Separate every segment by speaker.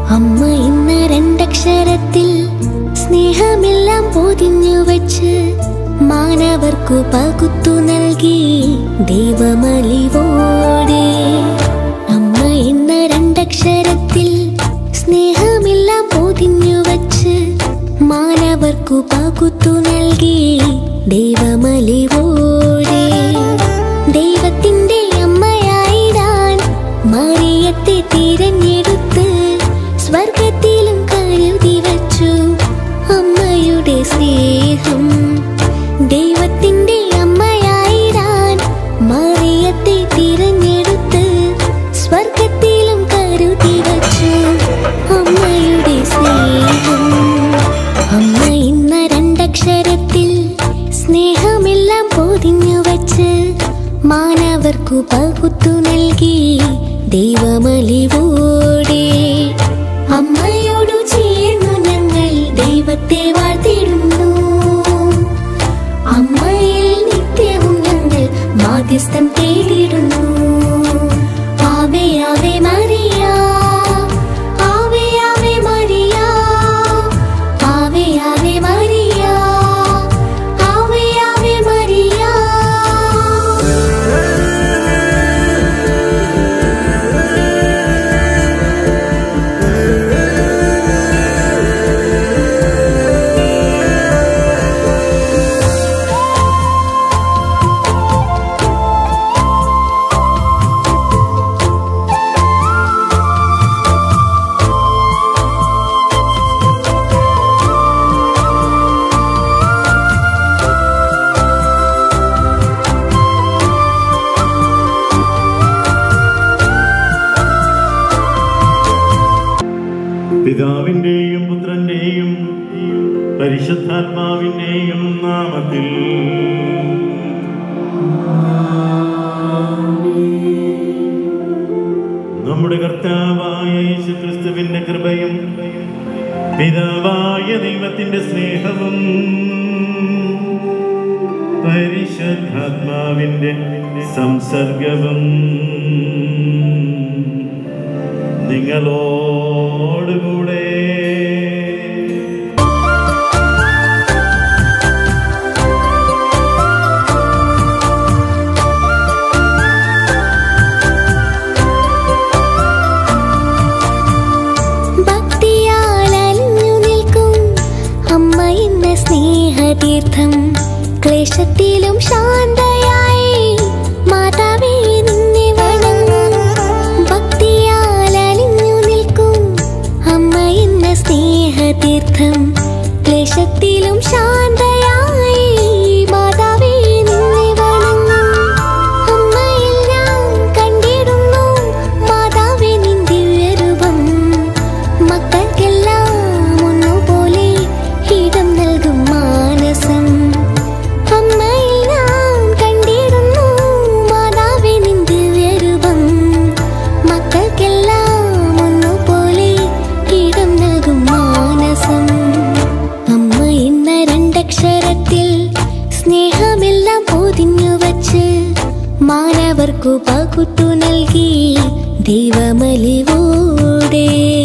Speaker 1: അമ്മ ഇന്ന രണ്ടക്ഷരത്തിൽ സ്നേഹമെല്ലാം പൊതിഞ്ഞു വച്ച് മാനവർക്കു പകുത്തു നൽകി ദൈവമലിവോടെ അമ്മ എന്ന രണ്ടക്ഷരത്തിൽ സ്നേഹമെല്ലാം പൊതിഞ്ഞു വച്ച് മാനവർക്കു പകുത്തു നൽകി ദൈവമലിവോടെ ദൈവത്തിന്റെ അമ്മയായിടാൻ മറിയത്തെ തിരഞ്ഞെടുത്ത് സ്വർഗത്തിലും കരുതി വച്ചു അമ്മയുടെ സ്നേഹം ദൈവത്തിന്റെ അമ്മയായിടാൻ മറിയത്തെ തിരഞ്ഞെടുത്ത് സ്വർഗത്തിലും കരുതി വച്ചു അമ്മയുടെ സ്നേഹം അമ്മ ഇന്ന രണ്ടക്ഷരത്തിൽ സ്നേഹമെല്ലാം പൊതിഞ്ഞു വച്ച് മാനവർക്കു പകുത്തു നൽകി ദൈവമലിവോടെ അമ്മയോടു ചേർന്നു ഞങ്ങൾ ദൈവത്തെ വാഴ്ത്തിടുന്നു അമ്മയിൽ നിത്യവും ഞങ്ങൾ മാധ്യസ്ഥം തേടിടുന്നു ആവേ ആവേ മറിയ ആവേ ആവേ മറിയ ആവേ ആവേ മറിയ ആവേ ആവേ മറിയ
Speaker 2: പിതാവിന്റെയും പുത്രന്റെയും പരിശുദ്ധാത്മാവിന്റെയും നാമത്തിൽ നമ്മുടെ കർത്താവായ യേശുക്രിസ്തുവിന്റെ കൃപയും പിതാവായ ദൈവത്തിന്റെ സ്നേഹവും പരിശുദ്ധാത്മാവിന്റെ സംസർഗവും നിങ്ങളോടുകൂടെ
Speaker 1: ഭക്തിയാൽ അലിഞ്ഞു നിൽക്കും അമ്മ എന്ന സ്നേഹതീർത്ഥം ക്ലേശത്തിലും ശാന്തയായി മാതാവേ നിന്നെ വണങ്ങും ഭക്തിയാൽ അലിഞ്ഞു നിൽക്കും അമ്മ എന്ന സ്നേഹതീർത്ഥം ക്ലേശത്തിലും ശാന്തയായി മാതാവേ നിന്നെ വണങ്ങും അമ്മയെല്ലാം കണ്ടിടുന്നു മാതാവേ നിൻ ദിവ്യരൂപം മക്കൾക്കെല്ലാം ഒന്നുപോലെ ഇടം നൽകും മാനസം അമ്മയെല്ലാം കണ്ടിടുന്നു മാതാവേ നിൻ ദിവ്യരൂപം മക്കൾക്കെല്ലാം ഒന്നുപോലെ ഇടം നൽകും മാനസം അമ്മ എന്ന രണ്ടക്ഷരത്തിൽ സ്നേഹമെല്ലാം പൊതിഞ്ഞു വച്ച് മാനവർക്കു പകുത്തു നൽകി ദൈവമലിവോടെ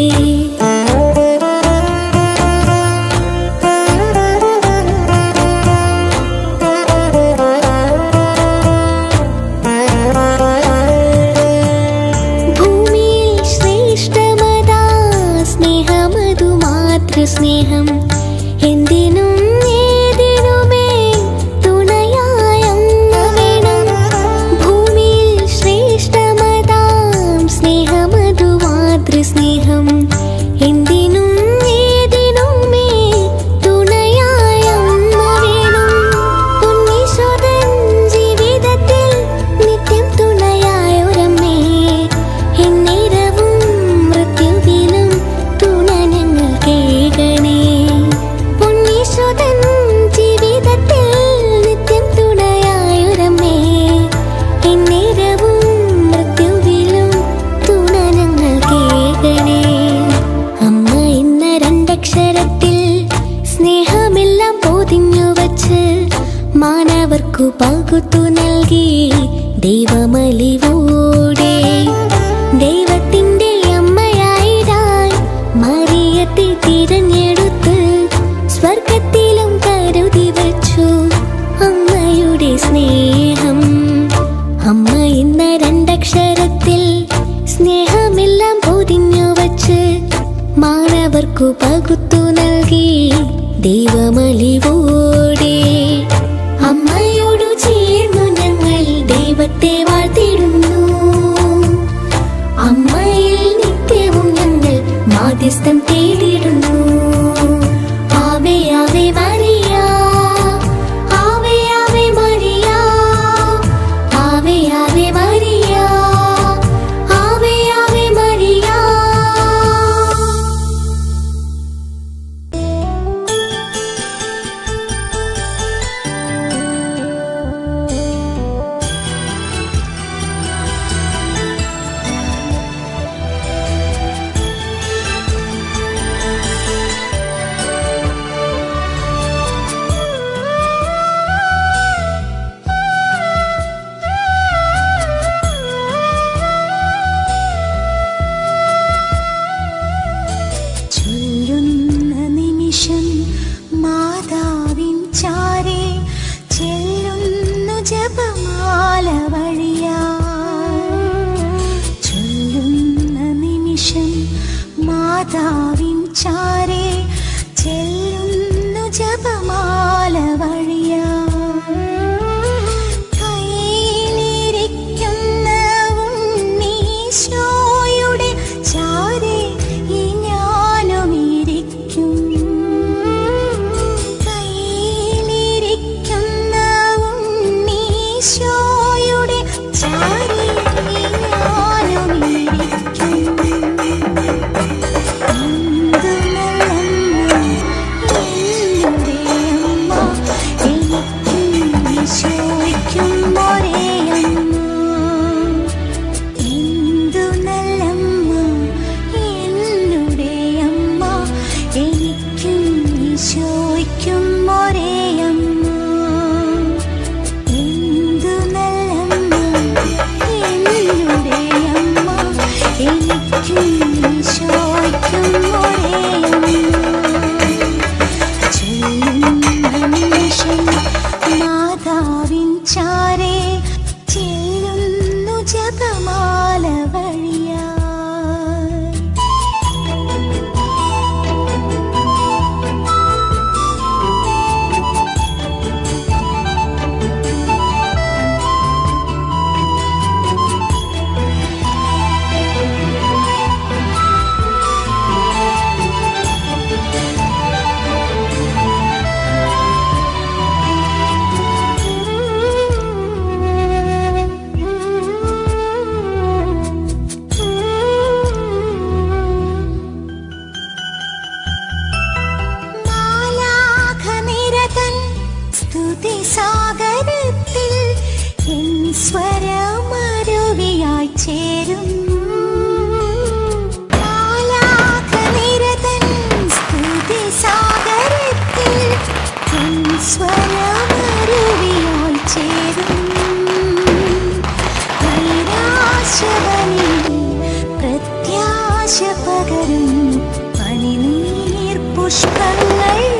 Speaker 1: ഭൂമിയിൽ ശ്രേഷ്ഠമതാ സ്നേഹമതു മാതൃസ്നേഹം എന്തിനും ഏതിനുമേ തുണയായ അമ്മ വേണം ഭൂമിയിൽ ശ്രേഷ്ഠമതാം സ്നേഹമതു മാതൃസ്നേഹം എന്തിനും ഏതിനുമേ തുണയായ അമ്മ വേണം ഉണ്ണീശ്വരൻ ജീവിതത്തിൽ നിത്യം തുണയായൊരമ്മേ എന്നേരവും മൃത്യുവിലും തുണ ഞങ്ങൾ കേൾക്കണേ ഉണ്ണീശ്വരൻ ജീവിതത്തിൽ നിത്യം തുണയായൊരമ്മേ എന്നേരവും മൃത്യുവിലും തുണ ഞങ്ങൾ കേൾക്കണേ അമ്മ സ്വർഗത്തിലും കരുതി വച്ചു അമ്മയുടെ സ്നേഹം അമ്മ എന്ന രണ്ടക്ഷരത്തിൽ സ്നേഹമെല്ലാം പൊതിഞ്ഞു വച്ച് മാനവർക്കു പകുത്തു നൽകി ദൈവമലിവോടെ അമ്മയോടു ചേർന്നു ഞങ്ങൾ ദൈവത്തെ വാഴ്ത്തിടുന്നു അമ്മയിൽ നിത്യവും ഞങ്ങൾ മാധ്യസ്ഥം തേടിടുന്നു ആവേ ആവേ മരിയ ആവേ ആവേ മരിയ ആവേ ആവേ മരിയ ആവേ ആവേ മരിയ
Speaker 3: ചൊല്ലുന്ന നിമിഷം മാതാവിൻ ചാരെ ചെല്ലുന്നു ജപമാല വഴിയാ ചൊല്ലുന്ന നിമിഷം മാതാവിൻ ചാരെ ചെല്ലുന്നു ജപമാല വഴിയാ കയ്യിലിരിക്കുന്ന ഉണ്ണീശോയുടെ ചാരെ ഈ ഞാനും ഇരിക്കും കയ്യിലിരിക്കുന്ന ഉണ്ണീശോയുടെ ചാരെ ഈ ഞാനും ഇരിക്കും എന്തു നല്ലമ്മ എന്നുടെ അമ്മ എനിക്കും ഈശോയ്ക്കും ഒരേ അമ്മ എന്തു നല്ലമ്മ എന്നുടെ അമ്മ എനിക്കും ഈശോയ്ക്കും ഒരേ അമ്മ എന്തു നല്ലമ്മ എന്നുടെ അമ്മ എനിക്കും ഈശോയ്ക്കും ഒരേ അമ്മ ചെല്ലുന്ന നിമിഷം മാതാവിൻ ചാരെ ചെല്ലുന്നു ജപമാല വഴിയാ മാലാഖനിരതൻ സ്തുതിസാഗരത്തിൽ എൻ സ്വരമരുവിയായി ചേരും മാലാഖനിരതൻ സ്തുതിസാഗരത്തിൽ എൻ സ്വരമരുവിയായി ചേരും നിരാശവനിൽ പ്രത്യാശ പകരും പനിനീർ പുഷ്പങ്ങൾ